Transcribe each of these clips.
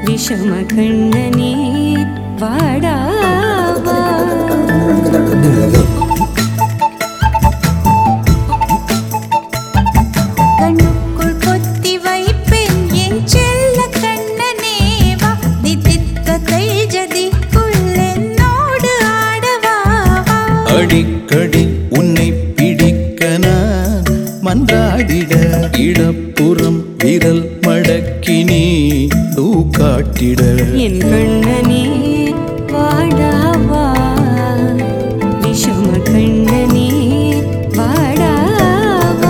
விஷம கண்ணனே வாடாவா கண்ணுக்குள் பொத்தி வைப்பேன் என் செல்ல கண்ணனே வா தித்தித்த தைஜதிக்குள் என்னோடு ஆடவா வா. அடிக்கடி உன்னை பிடிக்க நான் மன்றாடிட இடப்புறம் விரல் மடக்கி நீ காட்டிட என் கண்ணனே வாடாவா விஷம கண்ணனே வாடாவா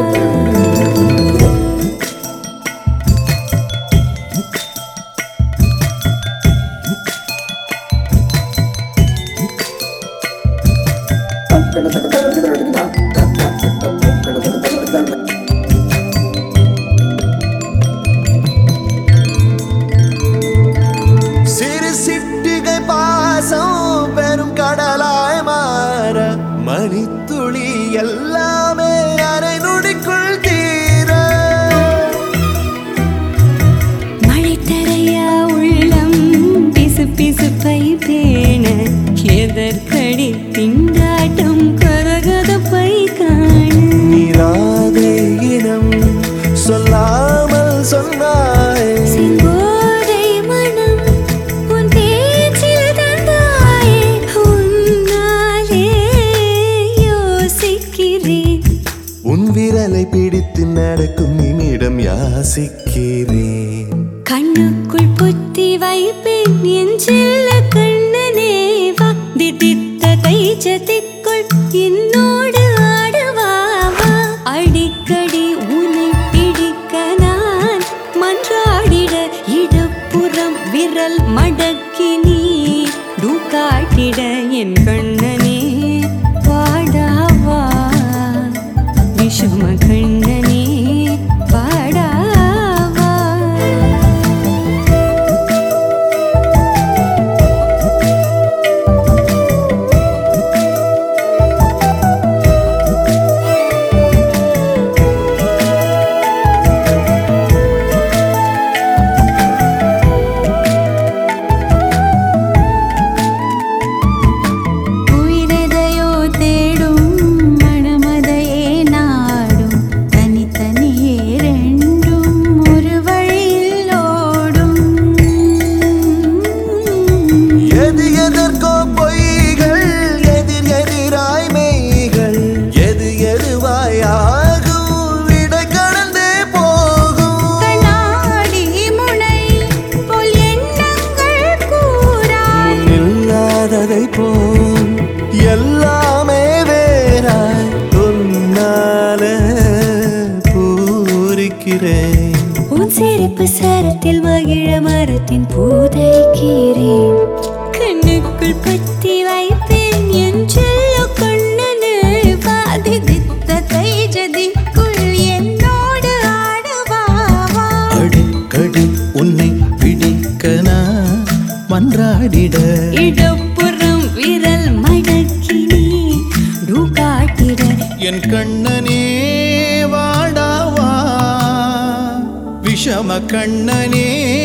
சிறு சிட்டிகை பாசம் பெரும் கடலாய் மாற மணித்துளி எல்லாமே அரை நொடிக்குள் தீர மழை தரையா உள்ளம் பிசு பிசுப்பை பேண எதற்கடி திண்டாட்டம் கரகதப்பை காண நீராதே இனம் சொல்லாமல் சொன்னாய் செங்கோதை மனம் உன் பேச்சில் தந்தாயே உன்னாலே யோசிக்கிறேன் உன் விரலை பிடித்து நடக்கும் நிமிடம் யாசிக்கிறேன் கண்ணுக்குள் புத்தி வைப்பேன் என் செல்ல கண்ணனே வா திதித்த தைஜதிக்குள் என்னோடு ஆடவா வா அடிக்கடி உன்னை பிடிக்க நான் மன்றாடிட இடப்புறம் விரல் மடக்கி நீ காட்டிட என் கண்ணனே வாடாவா விஷம கண்ணனே வாடாவா உயிரெதையோ தேடும் மனமதையே நாடும் தனித்தனியே ரெண்டும் ஒரு வழியில் ஓடும் எது எதற்கோ பொய்கள் எதிர் எதிராய் மெய்கள் எது எதுவாய் ஆகும் விடை கடந்தே போகும் கண்ணாடி முனை போல் எண்ணங்கள் கூறா இல்லாததை போல் எல்லாமே வேறாய் உன்னால பூரிக்கிறேன் உன் சிரிப்பு சரத்தில் மகிழ மரத்தின் பூதைக்கிறேன் கண்ணுக்குள் பத்தி வைப்பேன் என் செல்ல கண்ணனே வாதி தித்த தைஜதிக்குள் என்னோடு ஆடவா வா. அடிக்கடி உன்னை பிடிக்க நான் மன்றாடிட இடப்புறம் விரல் மடக்கி நீ காட்டிட என் கண்ணனே வாடாவா விஷம கண்ணனே